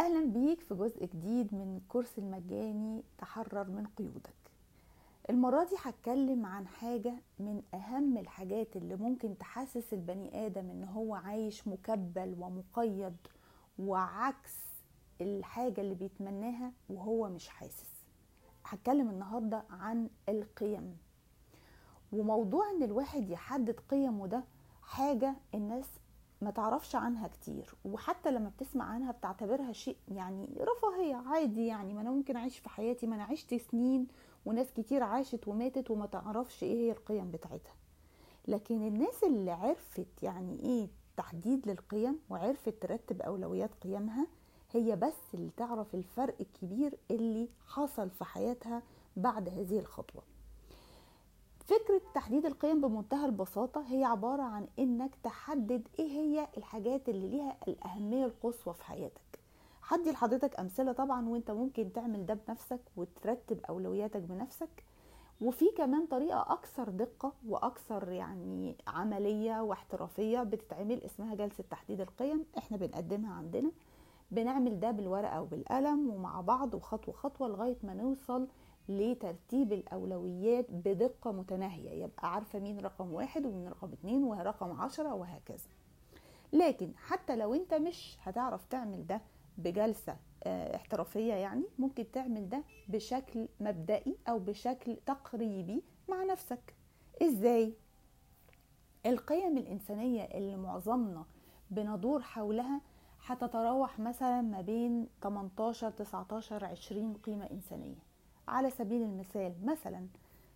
اهلا بيك في جزء جديد من الكورس المجاني تحرر من قيودك المرة دي هتكلم عن حاجة من اهم الحاجات اللي ممكن تحسس البني ادم ان هو عايش مكبل ومقيد وعكس الحاجة اللي بيتمناها وهو مش حاسس هتكلم النهاردة عن القيم وموضوع ان الواحد يحدد قيمه ده حاجة الناس ما تعرفش عنها كتير وحتى لما بتسمع عنها بتعتبرها شيء يعني رفاهية عادي يعني ما انا ممكن اعيش في حياتي ما انا عشت سنين وناس كتير عاشت وماتت وما تعرفش ايه هي القيم بتاعتها لكن الناس اللي عرفت يعني ايه تحديد للقيم وعرفت ترتب اولويات قيمها هي بس اللي تعرف الفرق الكبير اللي حصل في حياتها بعد هذه الخطوه فكرة تحديد القيم بمنتهى البساطة هي عبارة عن انك تحدد ايه هي الحاجات اللي ليها الاهمية القصوى في حياتك هدي لحضرتك امثلة طبعا وانت ممكن تعمل ده بنفسك وترتب اولوياتك بنفسك وفي كمان طريقة اكثر دقة واكثر يعني عملية واحترافية بتتعمل اسمها جلسة تحديد القيم احنا بنقدمها عندنا بنعمل ده بالورقة وبالقلم ومع بعض وخطوة خطوة لغاية ما نوصل لترتيب الأولويات بدقة متناهية يبقى عارفة مين رقم واحد ومين رقم اتنين ورقم عشرة وهكذا لكن حتى لو انت مش هتعرف تعمل ده بجلسة اه احترافية يعني ممكن تعمل ده بشكل مبدئي أو بشكل تقريبي مع نفسك ازاي؟ القيم الإنسانية اللي معظمنا بندور حولها هتتراوح مثلا ما بين 18 19 20 قيمة إنسانية على سبيل المثال مثلا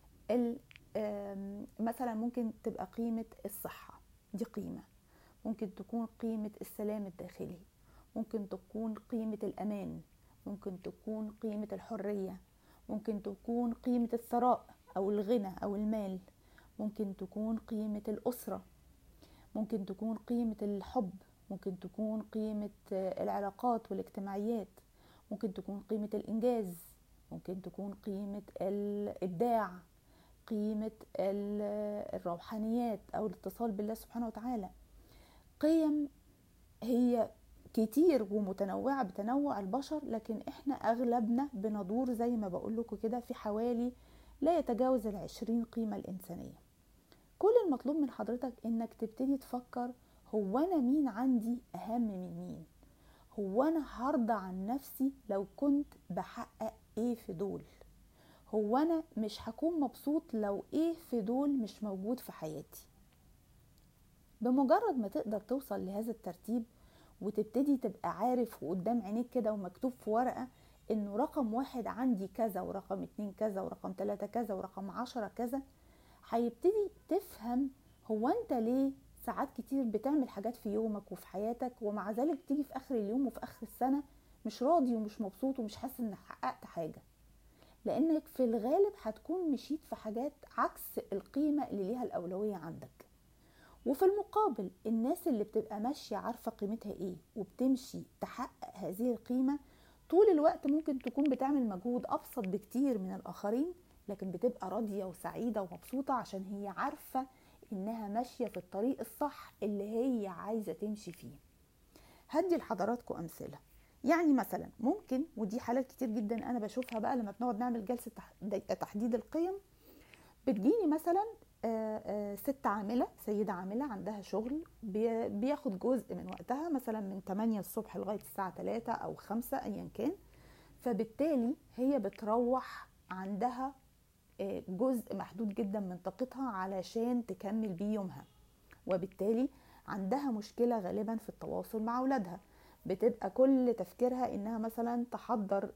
مثلا ممكن تبقى قيمة الصحة دي قيمة ممكن تكون قيمة السلام الداخلي ممكن تكون قيمة الأمان ممكن تكون قيمة الحرية ممكن تكون قيمة الثراء أو الغنى أو المال ممكن تكون قيمة الأسرة ممكن تكون قيمة الحب ممكن تكون قيمة العلاقات والاجتماعيات ممكن تكون قيمة الإنجاز ممكن تكون قيمة الإبداع قيمة الروحانيات أو الاتصال بالله سبحانه وتعالى قيم هي كتير ومتنوعة بتنوع البشر لكن احنا أغلبنا بندور زي ما بقول لكم كده في حوالي لا يتجاوز العشرين قيمة الإنسانية كل المطلوب من حضرتك انك تبتدي تفكر هو أنا مين عندي أهم من مين هو أنا هرضى عن نفسي لو كنت بحقق ايه في دول هو انا مش هكون مبسوط لو ايه في دول مش موجود في حياتي بمجرد ما تقدر توصل لهذا الترتيب وتبتدي تبقى عارف وقدام عينيك كده ومكتوب في ورقة انه رقم واحد عندي كذا ورقم اتنين كذا ورقم تلاتة كذا ورقم عشرة كذا هيبتدي تفهم هو انت ليه ساعات كتير بتعمل حاجات في يومك وفي حياتك ومع ذلك تيجي في اخر اليوم وفي اخر السنه مش راضي ومش مبسوط ومش حاسس انك حققت حاجة لانك في الغالب هتكون مشيت في حاجات عكس القيمة اللي ليها الاولوية عندك وفي المقابل الناس اللي بتبقى ماشية عارفة قيمتها ايه وبتمشي تحقق هذه القيمة طول الوقت ممكن تكون بتعمل مجهود ابسط بكتير من الاخرين لكن بتبقى راضية وسعيدة ومبسوطة عشان هي عارفة انها ماشية في الطريق الصح اللي هي عايزة تمشي فيه هدي لحضراتكم امثله يعني مثلا ممكن ودي حالات كتير جدا انا بشوفها بقى لما بنقعد نعمل جلسه تحديد القيم بتجيني مثلا ست عامله سيده عامله عندها شغل بياخد جزء من وقتها مثلا من 8 الصبح لغايه الساعه 3 او 5 ايا كان فبالتالي هي بتروح عندها جزء محدود جدا من طاقتها علشان تكمل بيه يومها وبالتالي عندها مشكله غالبا في التواصل مع اولادها بتبقى كل تفكيرها انها مثلا تحضر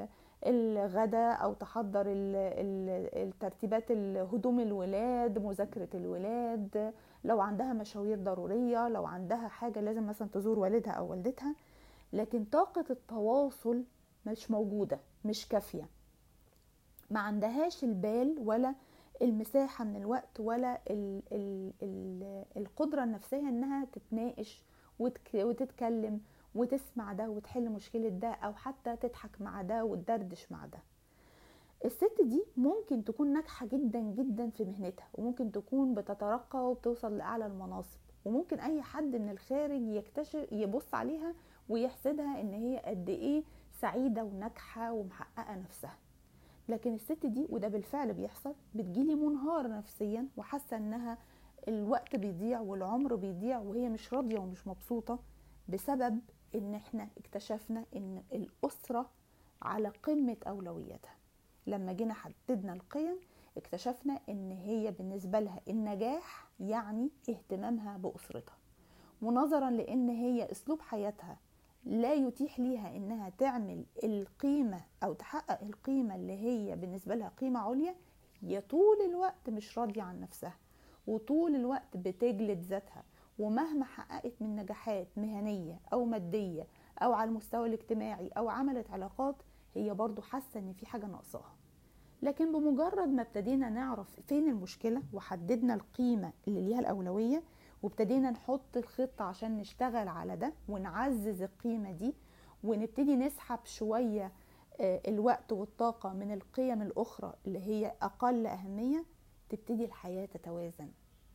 الغداء او تحضر الترتيبات الهدوم الولاد مذاكرة الولاد لو عندها مشاوير ضرورية لو عندها حاجة لازم مثلا تزور والدها او والدتها لكن طاقة التواصل مش موجودة مش كافية ما عندهاش البال ولا المساحة من الوقت ولا ال ال ال القدرة النفسية انها تتناقش وتتكلم وتسمع ده وتحل مشكلة ده أو حتى تضحك مع ده وتدردش مع ده الست دي ممكن تكون ناجحة جدا جدا في مهنتها وممكن تكون بتترقى وبتوصل لأعلى المناصب وممكن أي حد من الخارج يكتشف يبص عليها ويحسدها ان هي قد ايه سعيده وناجحه ومحققه نفسها لكن الست دي وده بالفعل بيحصل بتجيلي منهارة نفسيا وحاسة انها الوقت بيضيع والعمر بيضيع وهي مش راضية ومش مبسوطة بسبب ان احنا اكتشفنا ان الأسرة على قمة أولوياتها لما جينا حددنا القيم اكتشفنا ان هي بالنسبة لها النجاح يعني اهتمامها بأسرتها ونظرا لان هي اسلوب حياتها لا يتيح ليها انها تعمل القيمة او تحقق القيمة اللي هي بالنسبة لها قيمة عليا هي طول الوقت مش راضية عن نفسها وطول الوقت بتجلد ذاتها ومهما حققت من نجاحات مهنية او مادية او على المستوى الاجتماعي او عملت علاقات هي برضو حاسة ان في حاجة ناقصاها لكن بمجرد ما ابتدينا نعرف فين المشكلة وحددنا القيمة اللي ليها الأولوية وابتدينا نحط الخطة عشان نشتغل على ده ونعزز القيمة دي ونبتدي نسحب شوية الوقت والطاقة من القيم الأخرى اللي هي أقل أهمية تبتدي الحياة تتوازن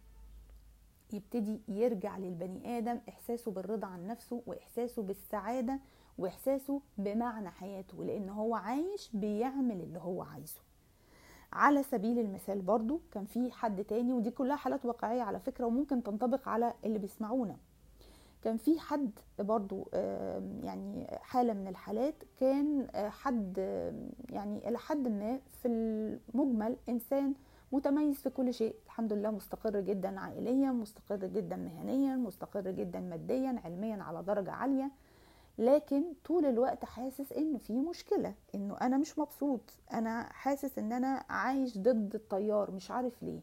يبتدي يرجع للبني آدم إحساسه بالرضا عن نفسه وإحساسه بالسعادة وإحساسه بمعنى حياته لأن هو عايش بيعمل اللي هو عايزه على سبيل المثال برضو كان في حد تاني ودي كلها حالات واقعية على فكرة وممكن تنطبق على اللي بيسمعونا كان في حد برضو يعني حالة من الحالات كان حد يعني إلى حد ما في المجمل إنسان متميز في كل شيء الحمد لله مستقر جدا عائليا مستقر جدا مهنيا مستقر جدا ماديا علميا على درجة عالية لكن طول الوقت حاسس ان في مشكلة انه انا مش مبسوط انا حاسس ان انا عايش ضد التيار مش عارف ليه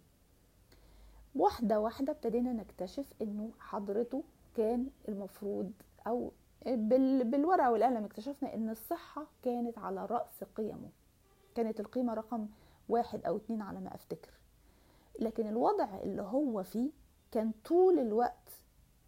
واحدة واحدة ابتدينا نكتشف انه حضرته كان المفروض او بال بالورقة والقلم اكتشفنا ان الصحة كانت على رأس قيمه كانت القيمة رقم واحد او اتنين على ما افتكر لكن الوضع اللي هو فيه كان طول الوقت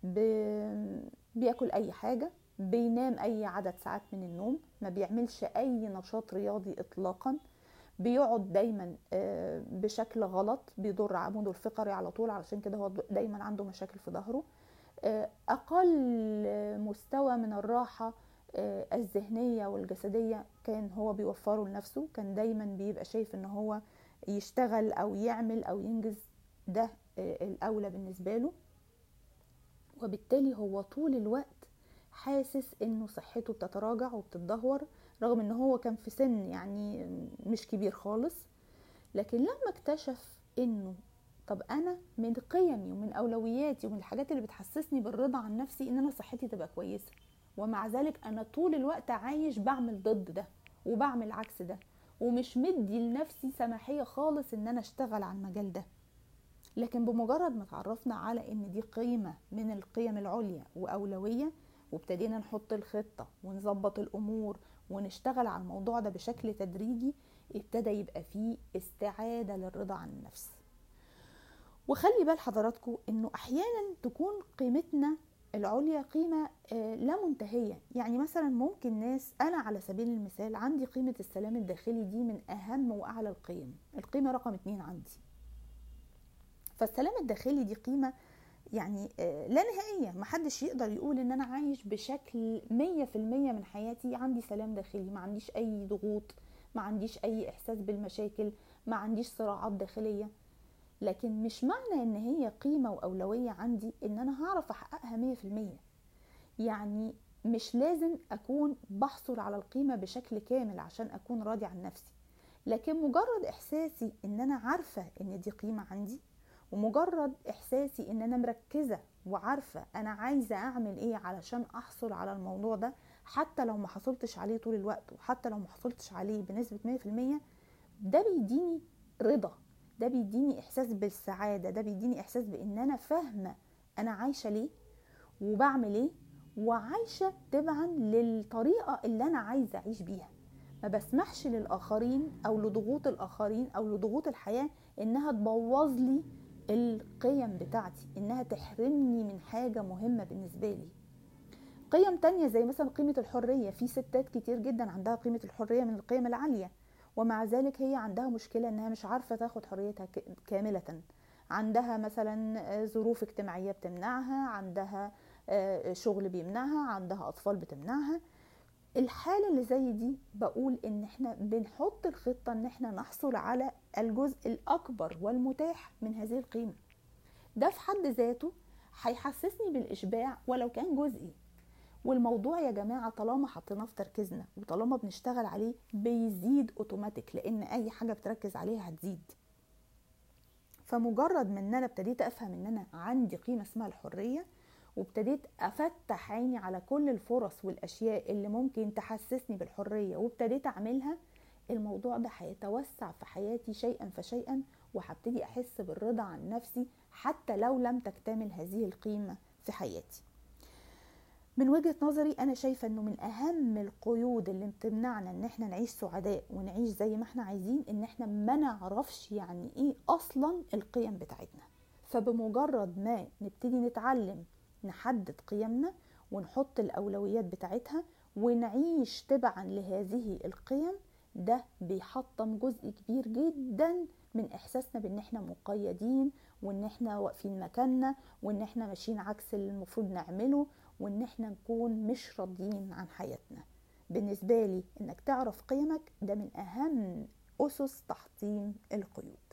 بياكل اي حاجة بينام اي عدد ساعات من النوم ما بيعملش اي نشاط رياضي اطلاقا بيقعد دايما بشكل غلط بيضر عموده الفقري على طول علشان كده هو دايما عنده مشاكل في ظهره اقل مستوى من الراحه الذهنيه والجسديه كان هو بيوفره لنفسه كان دايما بيبقى شايف ان هو يشتغل او يعمل او ينجز ده الاولى بالنسبه له وبالتالي هو طول الوقت حاسس انه صحته بتتراجع وبتتدهور رغم ان هو كان في سن يعني مش كبير خالص لكن لما اكتشف انه طب انا من قيمي ومن اولوياتي ومن الحاجات اللي بتحسسني بالرضا عن نفسي ان انا صحتي تبقى كويسه ومع ذلك انا طول الوقت عايش بعمل ضد ده وبعمل عكس ده ومش مدي لنفسي سماحيه خالص ان انا اشتغل على المجال ده لكن بمجرد ما تعرفنا على ان دي قيمه من القيم العليا واولويه وابتدينا نحط الخطه ونظبط الامور ونشتغل على الموضوع ده بشكل تدريجي ابتدى يبقى فيه استعاده للرضا عن النفس وخلي بال حضراتكم انه احيانا تكون قيمتنا العليا قيمة لا منتهية يعني مثلا ممكن ناس أنا على سبيل المثال عندي قيمة السلام الداخلي دي من أهم وأعلى القيم القيمة رقم اتنين عندي فالسلام الداخلي دي قيمة يعني لا نهائية محدش يقدر يقول ان انا عايش بشكل مية في المية من حياتي عندي سلام داخلي ما عنديش اي ضغوط ما عنديش اي احساس بالمشاكل ما عنديش صراعات داخلية لكن مش معنى ان هي قيمة واولوية عندي ان انا هعرف احققها مية في المية يعني مش لازم اكون بحصل على القيمة بشكل كامل عشان اكون راضي عن نفسي لكن مجرد احساسي ان انا عارفة ان دي قيمة عندي ومجرد احساسي ان انا مركزة وعارفة انا عايزة اعمل ايه علشان احصل على الموضوع ده حتى لو ما حصلتش عليه طول الوقت وحتى لو ما حصلتش عليه بنسبة مية في المية ده بيديني رضا ده بيديني احساس بالسعادة ده بيديني احساس بان انا فاهمة انا عايشة ليه وبعمل ايه وعايشة تبعا للطريقة اللي انا عايزة اعيش بيها ما بسمحش للاخرين او لضغوط الاخرين او لضغوط الحياة انها تبوظ لي القيم بتاعتي انها تحرمني من حاجة مهمة بالنسبة لي قيم تانية زي مثلا قيمة الحرية في ستات كتير جدا عندها قيمة الحرية من القيم العالية ومع ذلك هي عندها مشكلة انها مش عارفة تاخد حريتها كاملة عندها مثلا ظروف اجتماعية بتمنعها عندها آه، شغل بيمنعها عندها اطفال بتمنعها الحالة اللي زي دي بقول ان احنا بنحط الخطة ان احنا نحصل على الجزء الاكبر والمتاح من هذه القيمة ده في حد ذاته هيحسسني بالاشباع ولو كان جزئي والموضوع يا جماعة طالما حطيناه في تركيزنا وطالما بنشتغل عليه بيزيد اوتوماتيك لان اي حاجة بتركز عليها هتزيد فمجرد ما ان انا ابتديت افهم ان انا عندي قيمة اسمها الحرية وابتديت افتح عيني على كل الفرص والاشياء اللي ممكن تحسسني بالحريه وابتديت اعملها الموضوع ده هيتوسع في حياتي شيئا فشيئا وهبتدي احس بالرضا عن نفسي حتى لو لم تكتمل هذه القيمه في حياتي من وجهه نظري انا شايفه انه من اهم القيود اللي بتمنعنا ان احنا نعيش سعداء ونعيش زي ما احنا عايزين ان احنا ما نعرفش يعني ايه اصلا القيم بتاعتنا فبمجرد ما نبتدي نتعلم نحدد قيمنا ونحط الأولويات بتاعتها ونعيش تبعا لهذه القيم ده بيحطم جزء كبير جدا من احساسنا بان احنا مقيدين وان احنا واقفين مكاننا وان احنا ماشيين عكس اللي المفروض نعمله وان احنا نكون مش راضيين عن حياتنا بالنسبه لي انك تعرف قيمك ده من اهم اسس تحطيم القيود